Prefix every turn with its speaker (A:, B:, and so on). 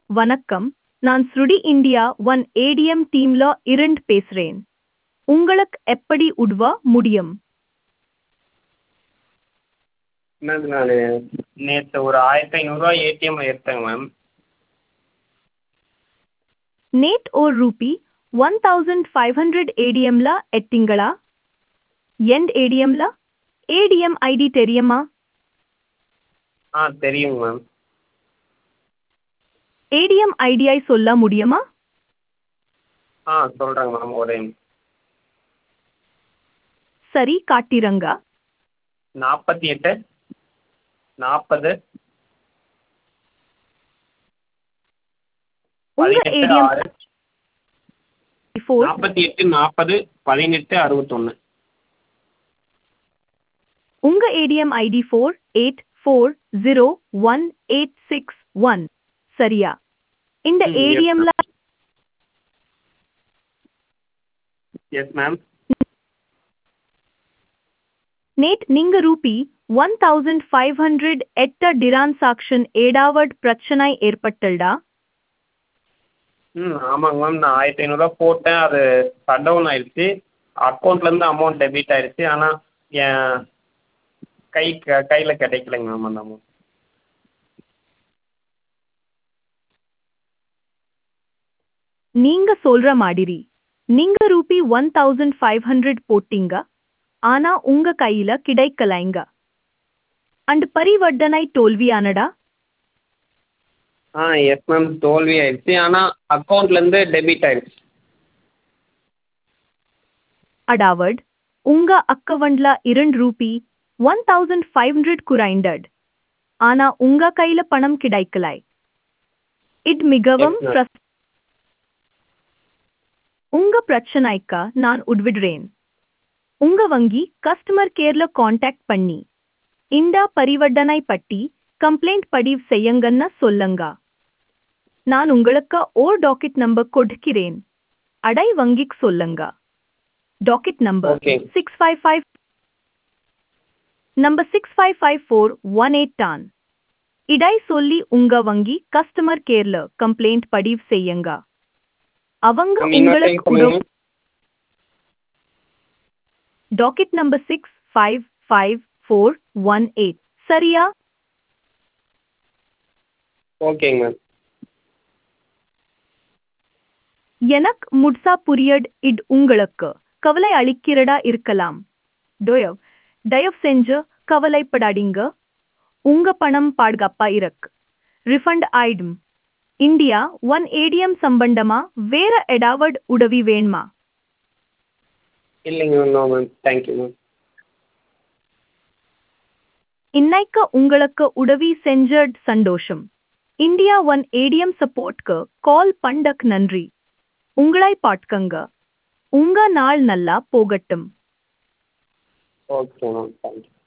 A: வணக்கம் நான் ஸ்ருடி இந்தியா ஒன் ஏடிஎம் டீம்ல இருந்து பேசுறேன் உங்களுக்கு எப்படி உதவ முடியும்
B: மேம் நான் நேற்று ஒரு ஆயிரத்தி ஐநூறுரூவா ஏடிஎம்ல எடுத்தேங்க மேம்
A: நேட் ஒரு rupee one thousand five hundred ஏடிஎம்ல எட்டிங்களா எண்ட் ஏடிஎம்ல ஏடிஎம் ஐடி தெரியுமா
B: ஆ தெரியுங்க மேம்
A: ஏடிஎம் ஐடியை சொல்ல முடியுமா
B: ஆ சொல்கிறேங்க மேம் ஒரே நிமிஷம்.
A: சரி காட்டிரங்க
B: நாற்பத்தி எட்டு நாற்பது
A: உங்க
B: பதினெட்டு
A: ஏடிஎம்
B: ஆறு
A: ஃபோர்
B: நாற்பத்தி எட்டு நாற்பது பதினெட்டு அறுபத்தொன்று
A: உங்க ATM ID four eight four zero one eight six one சரியா இந்த
B: ம், yes,
A: ஏடிஎம்ல
B: எஸ் மேம்
A: நேட் நீங்க rupee one thousand five hundred எட்ட டிரான்சாக்ஷன் ஏடாவட் பிரச்சனை ஏற்பட்டல்டா
B: ம் ஆமாங்க மேம் நான் ஆயிரத்தி ஐநூறுரூவா போட்டேன் அது ஷட் டவுன் ஆயிடுச்சு அக்கௌண்ட்லேருந்து அமௌண்ட் டெபிட் ஆயிடுச்சு ஆனால் என் கை கையில் கிடைக்கலைங்க மேம் அந்த அமௌண்ட்
A: நீங்க சொல்ற மாதிரி நீங்க rupee one thousand five hundred போட்டீங்க ஆனா உங்க கையில கிடைக்கலைங்க அண்ட் பரிவர்த்தனை தோல்வியானடா
B: ஆ எஸ் மேம் தோல்வி ஆயிடுச்சு ஆனால் அக்கௌண்ட்லேருந்து டெபிட் ஆயிடுச்சு
A: அடாவட் உங்க அக்கவுண்ட்ல இரண்டு rupee one thousand five hundred குறைந்தட் ஆனா உங்க கையில பணம் கிடைக்கலை இது மிகவும்
B: Yes, ma'am.
A: பிரஸ்- உங்க பிரச்சனைக்கு நான் உட்விடுறேன் உங்க வங்கி கஸ்டமர் கேர்ல காண்டாக்ட் பண்ணி இந்த பரிவர்த்தனை பற்றி கம்ப்ளைண்ட் பதிவு செய்யுங்கன்னு சொல்லுங்க நான் உங்களுக்கு ஓர் டாக்கெட் நம்பர் கொடுக்கிறேன் அடை வங்கிக்கு சொல்லுங்க docket number
B: Okay.
A: Six five five number six five five four one eight டான் இடை சொல்லி உங்க வங்கி கஸ்டமர் கேர்ல கம்ப்ளைண்ட் பதிவு செய்யுங்க அவங்க
B: மேம் இன்னொரு டைம்
A: உங்களுக்கு
B: சொல்லுங்க
A: உதவ- docket number six five five four one eight சரியா
B: ஓகேங்க மேம்
A: எனக்கு முட்சா புரியட் இட் உங்களுக்கு கவலை அளிக்கிறதா இருக்கலாம் தயவு தயவு செஞ்சு கவலைப்படாதீங்க உங்க பணம் பாதுகாப்பா இருக்கு ரிஃபண்ட் ஆயிடும் இந்தியா ஒன் ஏடிஎம் சம்பந்தமா வேற ஏதாவது உதவி வேணுமா
B: இல்லைங்க ma'am no ma'am thank you ma'am
A: இன்னைக்கு உங்களுக்கு உதவி செஞ்ச சந்தோஷம் இந்தியா ஒன் ஏடிஎம் சப்போர்ட்க்கு கால் பண்டக் நன்றி உங்களை பாட்கங்க உங்க நாள் நல்லா போகட்டும்
B: ஓகே மேம் தேங்க்யூ